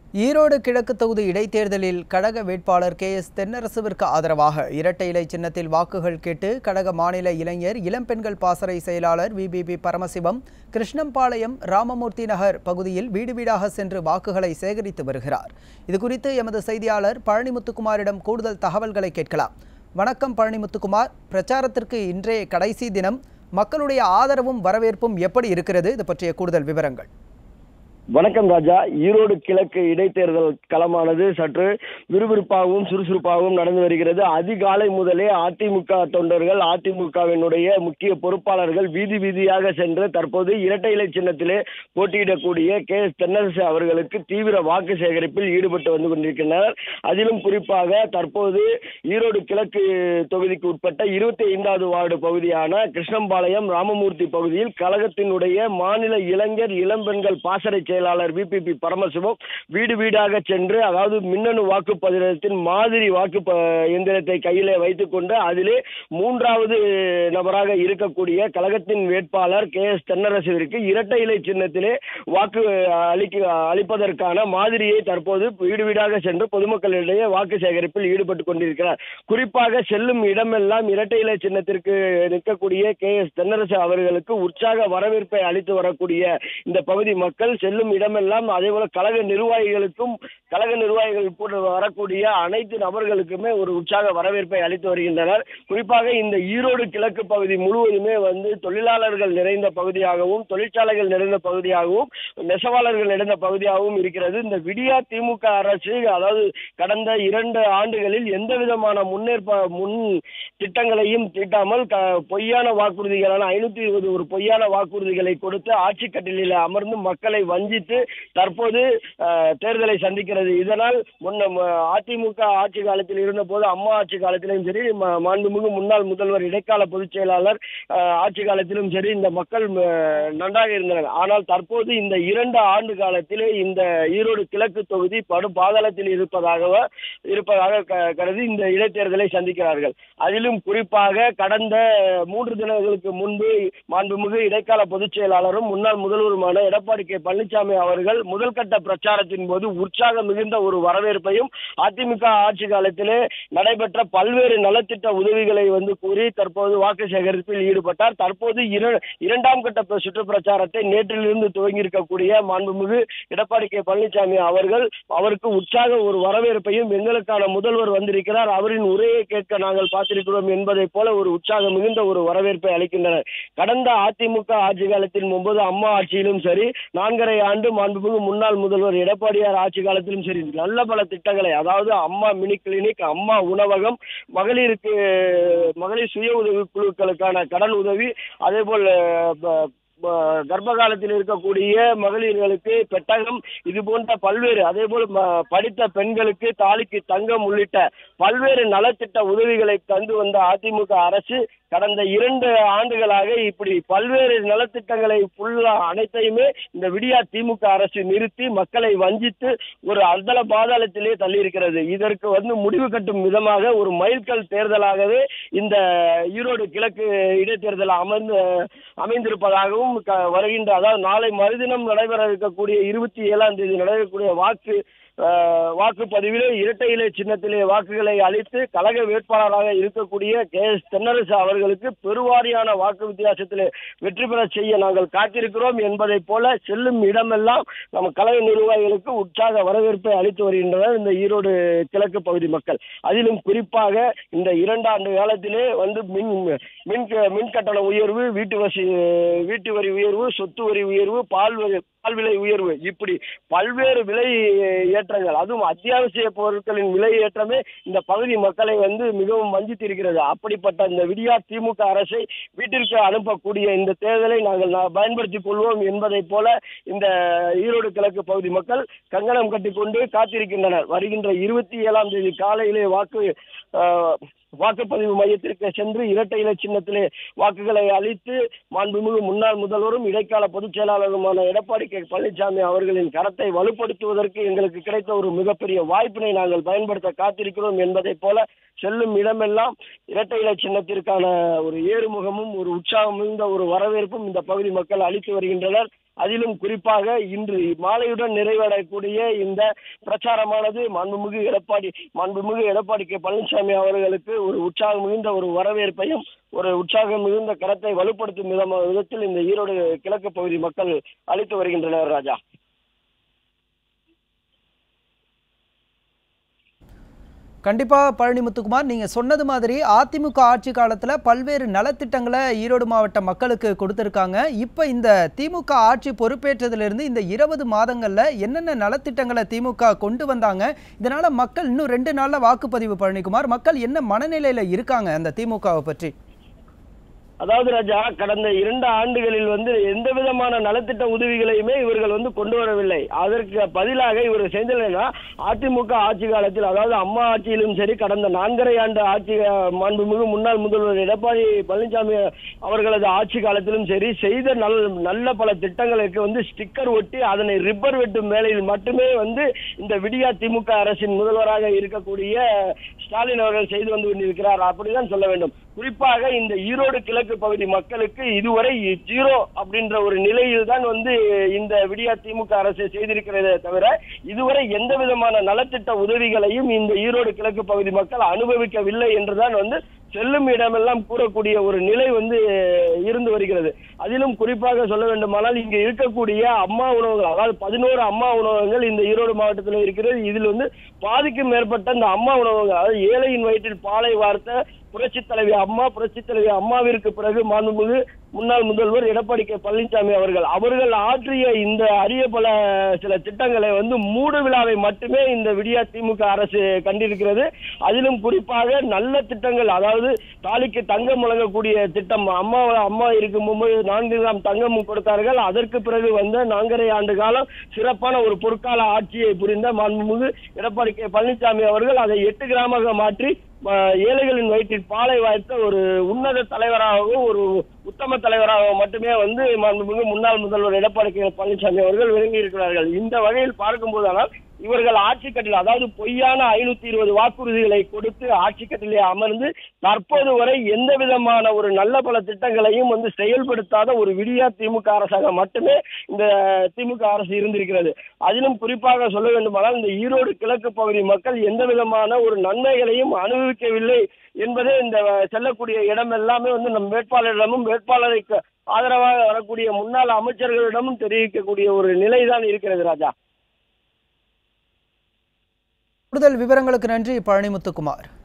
ஈரோடு கிழக்கு தொகுதி இடைத்தேர்தலில் கழக வேட்பாளர் கே எஸ் தென்னரசுவிற்கு ஆதரவாக இரட்டை இலை சின்னத்தில் வாக்குகள் கேட்டு கழக மாநில இளைஞர் இளம்பெண்கள் பாசறை செயலாளர் விபிபி பரமசிவம் கிருஷ்ணம்பாளையம் ராமமூர்த்தி நகர் பகுதியில் வீடு வீடாக சென்று வாக்குகளை சேகரித்து வருகிறார் இதுகுறித்து எமது செய்தியாளர் பழனிமுத்துக்குமாரிடம் கூடுதல் தகவல்களை கேட்கலாம் வணக்கம் பழனிமுத்துக்குமார் பிரச்சாரத்திற்கு இன்றைய கடைசி தினம் மக்களுடைய ஆதரவும் வரவேற்பும் எப்படி இருக்கிறது இது பற்றிய கூடுதல் விவரங்கள் வணக்கம் ராஜா ஈரோடு கிழக்கு இடைத்தேர்தல் களமானது சற்று விறுவிறுப்பாகவும் சுறுசுறுப்பாகவும் நடந்து வருகிறது அதிகாலை முதலே அதிமுக தொண்டர்கள் அதிமுகவினுடைய முக்கிய பொறுப்பாளர்கள் வீதி வீதியாக சென்று தற்போது இரட்டை இலை சின்னத்திலே போட்டியிடக்கூடிய கே எஸ் தென்னரசு அவர்களுக்கு தீவிர வாக்கு சேகரிப்பில் ஈடுபட்டு வந்து கொண்டிருக்கின்றனர் அதிலும் குறிப்பாக தற்போது ஈரோடு கிழக்கு தொகுதிக்கு உட்பட்ட இருபத்தி ஐந்தாவது வார்டு பகுதியான கிருஷ்ணம்பாளையம் ராமமூர்த்தி பகுதியில் கழகத்தினுடைய மாநில இளைஞர் இளம்பெண்கள் பாசறை செயலாளர் விபிபி பரமசிவம் வீடு வீடாக சென்று அதாவது மின்னணு வாக்குப்பதிவத்தின் மாதிரி வாக்கு ப- எந்திரத்தை கையிலே வைத்துக்கொண்டு அதிலே மூன்றாவது நபராக இருக்கக்கூடிய கழகத்தின் வேட்பாளர் கே எஸ் தென்னரசுவிற்கு இரட்டை இலை சின்னத்திலே வாக்கு அளிக்க அளிப்பதற்கான மாதிரியை தற்போது வீடு வீடாக சென்று பொதுமக்களிடையே வாக்கு சேகரிப்பில் ஈடுபட்டு கொண்டிருக்கிறார் குறிப்பாக செல்லும் இடமெல்லாம் இரட்டை இலை சின்னத்திற்கு நிற்கக்கூடிய கே எஸ் தென்னரசு அவர்களுக்கு உற்சாக வரவேற்பை அளித்து வரக்கூடிய இந்த பகுதி மக்கள் செல்லும் இடமெல்லாம் அதே போல கழக நிர்வாகிகளுக்கும் கழக நிர்வாகிகள் கூட வரக்கூடிய அனைத்து நபர்களுக்குமே ஒரு உற்சாக வரவேற்பை அளித்து வருகின்றனர் குறிப்பாக இந்த ஈரோடு கிழக்கு பகுதி முழுவதுமே வந்து தொழிலாளர்கள் நிறைந்த பகுதியாகவும் தொழிற்சாலைகள் நிறைந்த பகுதியாகவும் நெசவாளர்கள் நிறைந்த பகுதியாகவும் இருக்கிறது இந்த விடியா திமுக அரசு அதாவது கடந்த இரண்டு ஆண்டுகளில் எந்த விதமான முன்னேற்ப முன் திட்டங்களையும் தீட்டாமல் க- பொய்யான வாக்குறுதிகளான ஐநூத்தி இருபது ஒரு பொய்யான வாக்குறுதிகளை கொடுத்து ஆட்சி கட்டிலில் அமர்ந்து மக்களை வஞ்சித்து தற்போது அஹ், தேர்தலை சந்திக்கிறது இதனால் முன்ன ம- அதிமுக ஆட்சி காலத்தில் இருந்தபோது அம்மா ஆட்சி காலத்திலும் சரி ம- மாண்புமிகு முன்னாள் முதல்வர் இடைக்கால பொதுச் செயலாளர் அஹ், ஆட்சி காலத்திலும் சரி இந்த மக்கள் ம- நன்றாக இருந்தனர் ஆனால் தற்போது இந்த இரண்டு ஆண்டு காலத்திலே இந்த ஈரோடு கிழக்கு தொகுதி படு பாதாளத்தில் இருப்பதாக இருப்பதாக க- கருதி இந்த இடைத்தேர்தலை சந்திக்கிறார்கள் அதிலும் குறிப்பாக கடந்த மூன்று தினங்களுக்கு முன்பு மாண்புமிகு இடைக்கால பொதுச் செயலாளரும் முன்னாள் முதல்வருமான எடப்பாடி கே பழனிசாமி அவர்கள் முதல் கட்ட பிரச்சாரத்தின் போது உற்சாகம் மிகுந்த ஒரு வரவேற்பையும் அதிமுக ஆட்சி காலத்திலே நடைபெற்ற பல்வேறு நலத்திட்ட உதவிகளை வந்து கூறி தற்போது வாக்கு சேகரிப்பில் ஈடுபட்டார் தற்போது இர- இரண்டாம் கட்ட பிர- சுற்று பிரச்சாரத்தை நேற்றிலிருந்து துவங்கி இருக்கக்கூடிய மாண்புமிகு எடப்பாடி கே பழனிசாமி அவர்கள் அவருக்கு உற்சாக ஒரு வரவேற்பையும் எங்களுக்கான முதல்வர் வந்திருக்கிறார் அவரின் உரையை கேட்க நாங்கள் பார்த்திருக்கிறோம் என்பதை போல ஒரு உற்சாகம் மிகுந்த ஒரு வரவேற்பை அளிக்கின்றனர் கடந்த அதிமுக ஆட்சி காலத்தின் முன்பது அம்மா ஆட்சியிலும் சரி நான்கரை ஆண்டு மாண்புமிகு முன்னாள் முதல்வர் எடப்பாடியார் ஆட்சி காலத்திலும் சரி நல்ல பல திட்டங்களை அதாவது அம்மா மினி கிளினிக் அம்மா உணவகம் மகளிருக்கு மகளிர் சுய உதவி குழுக்களுக்கான கடன் உதவி அதே போல் ப- ப- கர்ப்ப காலத்தில் இருக்கக்கூடிய மகளிர்களுக்கு பெட்டகம் இது போன்ற பல்வேறு அதே போல் ம- படித்த பெண்களுக்கு தாலிக்கு தங்கம் உள்ளிட்ட பல்வேறு நலத்திட்ட உதவிகளை தந்து வந்த அதிமுக அரசு கடந்த இரண்டு ஆண்டுகளாக இப்படி பல்வேறு நலத்திட்டங்களை ஃபுல்லா அனைத்தையுமே இந்த விடியா திமுக அரசு நிறுத்தி மக்களை வஞ்சித்து ஒரு அர்த்தல பாதாளத்திலே தள்ளியிருக்கிறது இதற்கு வந்து முடிவு கட்டும் விதமாக ஒரு மைல்கல் தேர்தலாகவே இந்த ஈரோடு கிழக்கு இடைத்தேர்தல் அமர்ந்து அமைந்திருப்பதாகவும் க- வருகின்ற அதாவது நாளை மறுதினம் நடைபெற இருக்கக்கூடிய இருபத்தி ஏழாம் தேதி நடைபெறக்கூடிய வாக்கு அஹ், வாக்குப்பதிவிலே இரட்டை இலை சின்னத்திலே வாக்குகளை அளித்து கழக வேட்பாளராக இருக்கக்கூடிய கே எஸ் தென்னரசு அவர்களுக்கு பெருவாரியான வாக்கு வித்தியாசத்திலே வெற்றி பெற செய்ய நாங்கள் காத்திருக்கிறோம் என்பதைப் போல செல்லும் இடமெல்லாம் நம்ம கழக நிர்வாகிகளுக்கு உற்சாக வரவேற்பை அளித்து வருகின்றனர் இந்த ஈரோடு கிழக்கு பகுதி மக்கள் அதிலும் குறிப்பாக இந்த இரண்டு ஆண்டு காலத்திலே வந்து மின் மின் க- மின் கட்டண உயர்வு வீட்டு வசி வீட்டு வரி உயர்வு சொத்து வரி உயர்வு பால் வரி பால் விலை உயர்வு இப்படி பல்வேறு விலை ஏற்றங்கள் அதுவும் அத்தியாவசிய பொருட்களின் விலை ஏற்றமே இந்த பகுதி மக்களை வந்து மிகவும் வஞ்சித்திருக்கிறது அப்படிப்பட்ட இந்த விடியா திமுக அரசை வீட்டிற்கு அனுப்பக்கூடிய இந்த தேர்தலை நாங்கள் நா- பயன்படுத்திக் கொள்வோம் என்பதைப் போல இந்த ஈரோடு கிழக்கு பகுதி மக்கள் கங்கணம் கட்டிக்கொண்டு காத்திருக்கின்றனர் வருகின்ற இருபத்தி ஏழாம் தேதி காலையிலே வாக்கு ஆஹ், வாக்குப்பதிவு மையத்திற்கு சென்று இரட்டை இலை சின்னத்திலே வாக்குகளை அளித்து மாண்புமிகு முன்னாள் முதல்வரும் இடைக்கால பொதுச் செயலாளருமான எடப்பாடி கே பழனிசாமி அவர்களின் கரத்தை வலுப்படுத்துவதற்கு எங்களுக்கு கிடைத்த ஒரு மிகப்பெரிய வாய்ப்பினை நாங்கள் பயன்படுத்த காத்திருக்கிறோம் என்பதைப் போல செல்லும் இடமெல்லாம் இரட்டை இலை சின்னத்திற்கான ஒரு ஏறுமுகமும் ஒரு உற்சாகம் மிகுந்த ஒரு வரவேற்பும் இந்த பகுதி மக்கள் அளித்து வருகின்றனர் அதிலும் குறிப்பாக இன்று மாலையுடன் நிறைவடையக்கூடிய இந்த பிரச்சாரமானது மாண்புமிகு எடப்பாடி மாண்புமிகு எடப்பாடி கே பழனிசாமி அவர்களுக்கு ஒரு உற்சாகம் மிகுந்த ஒரு வரவேற்பையும் ஒரு உற்சாகம் மிகுந்த கரத்தை வலுப்படுத்தும் விதமா- விதத்தில் இந்த ஈரோடு கிழக்கு பகுதி மக்கள் அளித்து வருகின்றனர் ராஜா கண்டிப்பா பழனி முத்துக்குமார் நீங்க சொன்னது மாதிரி அதிமுக ஆட்சி காலத்துல பல்வேறு நலத்திட்டங்களை ஈரோடு மாவட்ட மக்களுக்கு கொடுத்திருக்காங்க இப்ப இந்த திமுக ஆட்சி பொறுப்பேற்றதுல இருந்து இந்த இருபது மாதங்கள்ல என்னென்ன நலத்திட்டங்களை திமுக கொண்டு வந்தாங்க இதனால மக்கள் இன்னும் ரெண்டு நாள்ல வாக்குப்பதிவு பழனிக்குமார் மக்கள் என்ன மனநிலையில இருக்காங்க அந்த திமுகவை பற்றி அதாவது ராஜா கடந்த இரண்டு ஆண்டுகளில் வந்து எந்த விதமான நலத்திட்ட உதவிகளையுமே இவர்கள் வந்து கொண்டு வரவில்லை அதற்கு பதிலாக இவர் செய்ததுன்னா அதிமுக ஆட்சி காலத்தில் அதாவது அம்மா ஆட்சியிலும் சரி கடந்த நான்கரை ஆண்டு ஆட்சி அஹ், மாண்புமிகு முன்னாள் முதல்வர் எடப்பாடி பழனிசாமி அவர்களது ஆட்சி காலத்திலும் சரி செய்த நல் நல்ல பல திட்டங்களுக்கு வந்து ஸ்டிக்கர் ஒட்டி அதனை ரிப்பர் வெட்டும் வேலையில் மட்டுமே வந்து இந்த விடியா திமுக அரசின் முதல்வராக இருக்கக்கூடிய ஸ்டாலின் அவர்கள் செய்து வந்து கொண்டிருக்கிறார் அப்படிதான் சொல்ல வேண்டும் குறிப்பாக இந்த ஈரோடு கிழக்கு பகுதி மக்களுக்கு இதுவரை ஜீரோ அப்படின்ற ஒரு நிலையில் தான் வந்து இந்த விடியா திமுக அரசு செய்திருக்கிறதே தவிர இதுவரை எந்த விதமான நலத்திட்ட உதவிகளையும் இந்த ஈரோடு கிழக்கு பகுதி மக்கள் அனுபவிக்கவில்லை என்றுதான் வந்து செல்லும் இடமெல்லாம் கூறக்கூடிய ஒரு நிலை வந்து இருந்து வருகிறது அதிலும் குறிப்பாக சொல்ல வேண்டுமானால் இங்க இருக்கக்கூடிய அம்மா உணவகங்கள் அதாவது பதினோரு அம்மா உணவகங்கள் இந்த ஈரோடு மாவட்டத்தில் இருக்கிறது இதில் வந்து பாதிக்கும் மேற்பட்ட இந்த அம்மா உணவகங்கள் அதாவது ஏழையின் வயிற்றில் பாலை வார்த்த புரட்சி தலைவி அம்மா புரட்சி தலைவி அம்மாவிற்கு பிறகு மாண்புமிகு முன்னாள் முதல்வர் எடப்பாடி கே பழனிசாமி அவர்கள் அவர்கள் ஆற்றிய இந்த அரிய பல சில திட்டங்களை வந்து மூடு விழாவை மட்டுமே இந்த விடியா திமுக அரசு கண்டிருக்கிறது அதிலும் குறிப்பாக நல்ல திட்டங்கள் அதாவது தாலிக்கு தங்கம் வழங்கக்கூடிய திட்டம் அம்மா அம்மா இருக்கும் போது நான்கு கிராம் தங்கம் கொடுத்தார்கள் அதற்கு பிறகு வந்த நான்கரை ஆண்டு காலம் சிறப்பான ஒரு பொற்கால ஆட்சியை புரிந்த மாண்புமிகு எடப்பாடி கே பழனிசாமி அவர்கள் அதை எட்டு கிராமாக மாற்றி ம- ஏழைகளின் வயிற்றில் பாலை வாய்த்த ஒரு உன்னத தலைவராகவும் ஒரு உத்தம தலைவராக மட்டுமே வந்து மாண்புமிகு முன்னாள் முதல்வர் எடப்பாடி கே பழனிசாமி அவர்கள் விளங்கி இருக்கிறார்கள் இந்த வகையில் பார்க்கும்போதானால் இவர்கள் ஆட்சி கட்டில் அதாவது பொய்யான ஐநூத்தி இருபது வாக்குறுதிகளை கொடுத்து ஆட்சி கட்டிலே அமர்ந்து தற்போது வரை எந்த விதமான ஒரு நல்ல பல திட்டங்களையும் வந்து செயல்படுத்தாத ஒரு விடியா திமுக அரசாக மட்டுமே இந்த திமுக அரசு இருந்திருக்கிறது அதிலும் குறிப்பாக சொல்ல வேண்டுமானால் இந்த ஈரோடு கிழக்கு பகுதி மக்கள் எந்த விதமான ஒரு நன்மைகளையும் அனுபவிக்கவில்லை என்பதே இந்த செல்லக்கூடிய இடம் எல்லாமே வந்து நம் வேட்பாளரிடமும் வேட்பாளருக்கு ஆதரவாக வரக்கூடிய முன்னாள் அமைச்சர்களிடமும் தெரிவிக்கக்கூடிய ஒரு நிலைதான் இருக்கிறது ராஜா கூடுதல் விவரங்களுக்கு நன்றி பழனி முத்துக்குமார்